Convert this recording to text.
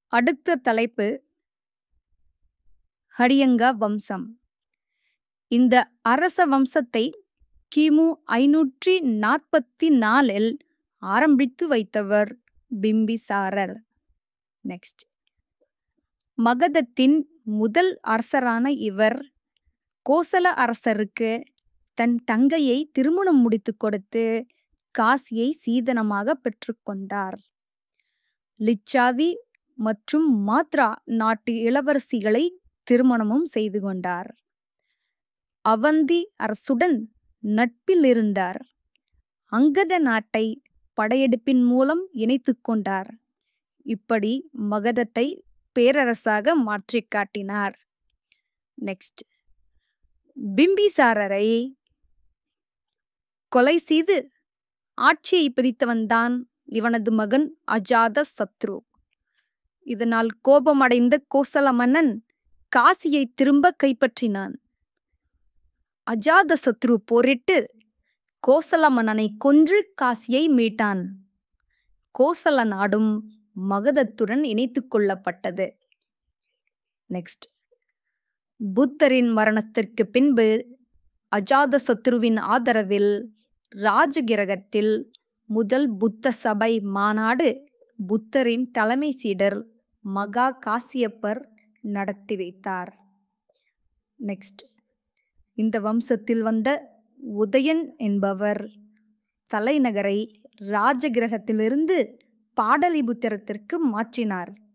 அடுத்த தலைப்பு ஹரியங்கா வம்சம் இந்த அரச வம்சத்தை கிமு ஐநூற்றி நாற்பத்தி நாலில் ஆரம்பித்து வைத்தவர் பிம்பிசாரர் நெக்ஸ்ட் மகதத்தின் முதல் அரசரான இவர் கோசல அரசருக்கு தன் தங்கையை திருமணம் முடித்து கொடுத்து காசியை சீதனமாக பெற்றுக்கொண்டார் லிச்சாவி மற்றும் மாத்ரா நாட்டு இளவரசிகளை திருமணமும் செய்து கொண்டார் அவந்தி அரசுடன் நட்பில் இருந்தார் அங்கத நாட்டை படையெடுப்பின் மூலம் இணைத்து கொண்டார் இப்படி மகதத்தை பேரரசாக மாற்றி காட்டினார் நெக்ஸ்ட் பிம்பிசாரரை கொலை செய்து ஆட்சியை பிரித்தவன்தான் இவனது மகன் அஜாத சத்ரு இதனால் கோபமடைந்த கோசல மன்னன் காசியை திரும்ப கைப்பற்றினான் அஜாத சத்ரு போரிட்டு கோசல மன்னனை கொன்று காசியை மீட்டான் கோசல நாடும் மகதத்துடன் இணைத்து கொள்ளப்பட்டது நெக்ஸ்ட் புத்தரின் மரணத்திற்கு பின்பு அஜாத சத்ருவின் ஆதரவில் ராஜகிரகத்தில் முதல் புத்த சபை மாநாடு புத்தரின் தலைமை சீடர் மகா காசியப்பர் நடத்தி வைத்தார் நெக்ஸ்ட் இந்த வம்சத்தில் வந்த உதயன் என்பவர் தலைநகரை ராஜகிரகத்திலிருந்து பாடலிபுத்திரத்திற்கு மாற்றினார்